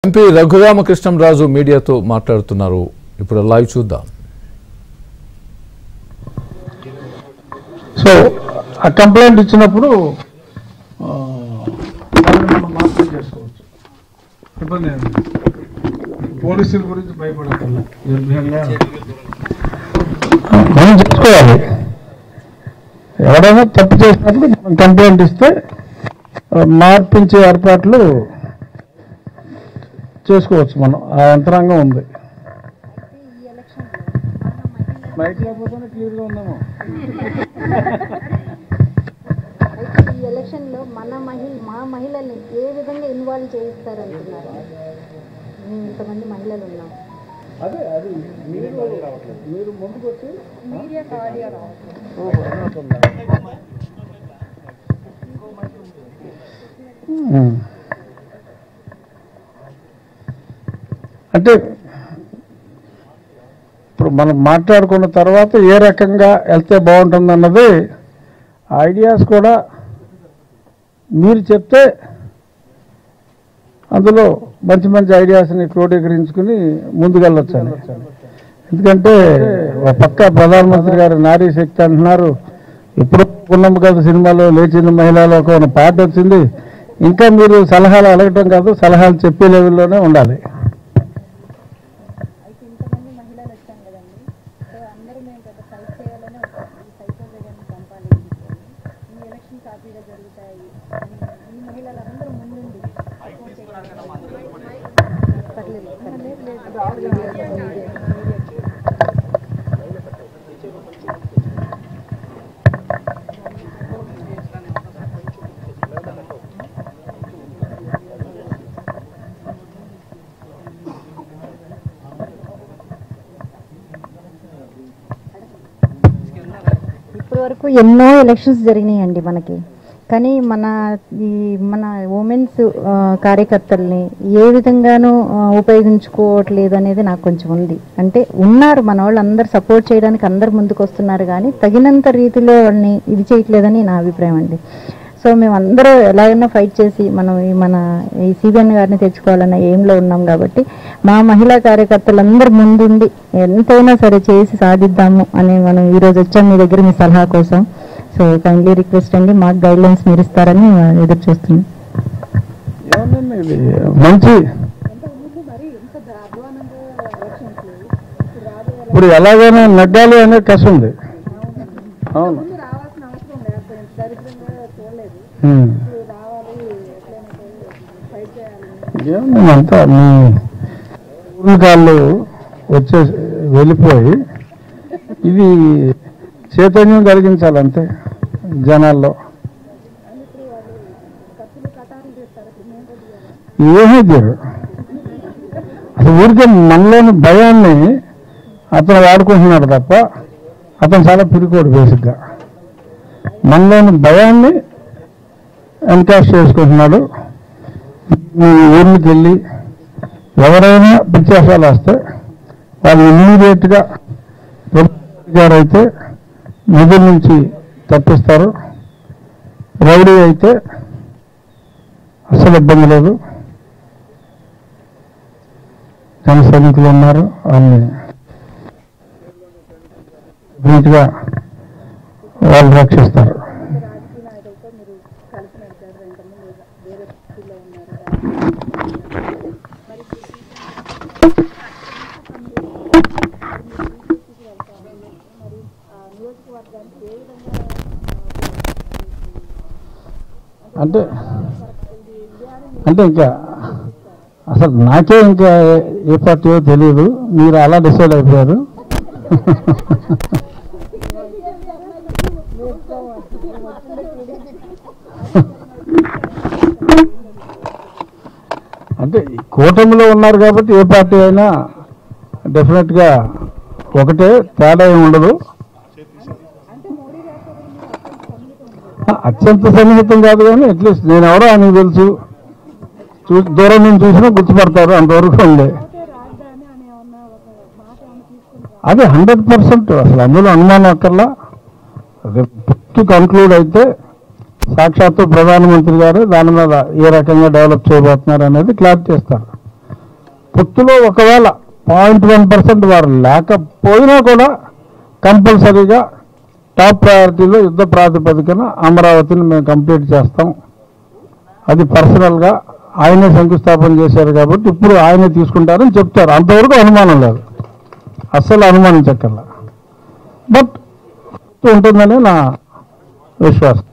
MP Raghurama Krishnam Raju మీడియాతో మాట్లాడుతున్నారు ఇప్పుడు లైవ్ చూద్దాం సో ఆ కంప్లైంట్ ఇచ్చినప్పుడు ఆ, వాళ్ళని మనం మార్పులు చేసుకోవచ్చు ఇబ్బంది ఏం లేదు. పోలీసుల గురించి భయపడక్కర్లే నిర్భయంగా మనం చేసుకోవాలి ఎవరైనా తప్పు చేసినప్పుడు మనం కంప్లైంట్ ఇస్తే ఆ, మార్పించే ఏర్పాట్లు చేసుకోవచ్చు మనం ఆ యంత్రాంగం ఉంది మైక్ లేకపోతే క్లియర్గా ఉందేమో అయితే ఈ ఎలక్షన్ లో మన మహిళ మా మహిళల్ని ఏ విధంగా ఇన్వాల్వ్ చేయిస్తారు అంటున్నారు మేము ఇంతమంది మహిళలు ఉన్నాం అదే అది మీరు మీరు ముందుకు వచ్చి ఉమ్. అంటే ఇప్పుడు మనం మాట్లాడుకున్న తర్వాత ఏ రకంగా వెళ్తే బాగుంటుంది అన్నది ఐడియాస్ కూడా మీరు చెప్తే అందులో మంచి మంచి ఐడియాస్ని క్రోడీకరించుకుని ముందుకెళ్ళొచ్చు అని ఎందుకంటే ఒక పక్క ప్రధానమంత్రి గారు నారీ శక్తి అంటున్నారు ఇప్పుడు పున్నమ్మ కథ సినిమాలో లేచిన మహిళలో ఒక పాట వచ్చింది ఇంకా మీరు సలహాలు అడగటం కాదు సలహాలు చెప్పే లెవెల్లోనే ఉండాలి అయితే ఇంతమంది మహిళలు వచ్చాం కదండి సో అందరూ మేము పెద్ద ఫైట్ చేయాలని వచ్చాం ఈ సైకో జగన్ చంపాలి ఈ ఎలక్షన్ హ్యాపీగా జరుగుతాయి అని ఈ మహిళలందరూ ముందుండి support చేయగలుగుతారు. పర్లేదు, పర్లేదు. ఇప్పటి వరకు ఎన్నో ఎలక్షన్స్ జరిగినాయండి మనకి కానీ మన ఈ మన ఉమెన్స్ కార్యకర్తల్ని ఏ విధంగానూ ఆ, ఉపయోగించుకోవట్లేదు అనేది నాకు కొంచెం ఉంది అంటే ఉన్నారు మన వాళ్ళు అందరు సపోర్ట్ చేయడానికి అందరు ముందుకు వస్తున్నారు కానీ తగినంత రీతిలో వాళ్ళని ఇది చేయట్లేదని నా అభిప్రాయం అండి సో మేము అందరూ ఎలాగైనా ఫైట్ చేసి మనం ఈ మన ఈ సిబిఎన్ గారిని తెచ్చుకోవాలన్న ఎయిమ్లో ఉన్నాం కాబట్టి మా మహిళా కార్యకర్తలందరూ ముందుండి ఎంతైనా సరే చేసి సాధిద్దాము అని మనం ఈరోజు వచ్చాం మీ దగ్గర మీ సలహా కోసం సో కైండ్లీ రిక్వెస్ట్ అండి మాకు గైడ్ లైన్స్ మీరు ఇస్తారని ఎదురు చూస్తున్నాం ఏముందండి ఇది మంచి ఇప్పుడు ఎలాగైనా నెగ్గాలి అనే కసి ఉంది అవును ఉమ్. ఏముంది అంతా మీ కాళ్ళు వచ్చే వెళ్ళిపోయి ఇది చైతన్యం కలిగించాలి అంతే జనాల్లో ఏమీ తీరు అసలు ఊరికే మనలోని భయాన్ని అతను వాడుకుంటున్నాడు తప్ప అతను చాలా పిరికోడు బేసిక్గా మనలోని భయాన్ని ఎన్కాష్ చేసుకుంటున్నాడు మీ ఊర్లకు వెళ్ళి ఎవరైనా పిచ్చేసాలు వస్తే వాళ్ళు ఇమ్మీడియట్గా గారు అయితే నిధుల నుంచి తప్పిస్తారు రౌడీ అయితే అసలు ఇబ్బంది లేదు జన సైనికులు ఉన్నారు వాళ్ళని నీట్గా వాళ్ళు రక్షిస్తారు అంటే అంటే ఇంకా అసలు నాకే ఇంకా ఏ పార్టీయో తెలియదు మీరు అలా డిసైడ్ అయిపోయారు అంటే ఈ కూటమిలో ఉన్నారు కాబట్టి ఏ పార్టీ అయినా డెఫినెట్గా ఒకటే తేడా ఏమి ఉండదు ఆ, అత్యంత సన్నిహితం కాదు కానీ అట్లీస్ట్ నేను ఎవరో ఆయనకు తెలుసు చూ దూరం నుంచి చూసినా గుర్తుపడతారు అంతవరకు ఉండే అది హండ్రెడ్ పర్సెంట్ అసలు అందులో అనుమానం అక్కర్లా పూర్తి కన్క్లూడ్ అయితే సాక్షాత్తు ప్రధానమంత్రి గారు దాని మీద ఏ రకంగా డెవలప్ చేయబోతున్నారు అనేది క్లారిటీ ఇస్తారు పొత్తులో ఒకవేళ పాయింట్ వన్ పర్సెంట్ వారు లేకపోయినా కూడా కంపల్సరీగా టాప్ ప్రయారిటీలో యుద్ధ ప్రాతిపదికన అమరావతిని మేము కంప్లీట్ చేస్తాం అది పర్సనల్గా ఆయనే శంకుస్థాపన చేశారు కాబట్టి ఇప్పుడు ఆయనే తీసుకుంటారని చెప్తారు అంతవరకు అనుమానం లేదు అస్సలు అనుమానించక్కర్లా బట్ ఉంటుందని నా విశ్వాసం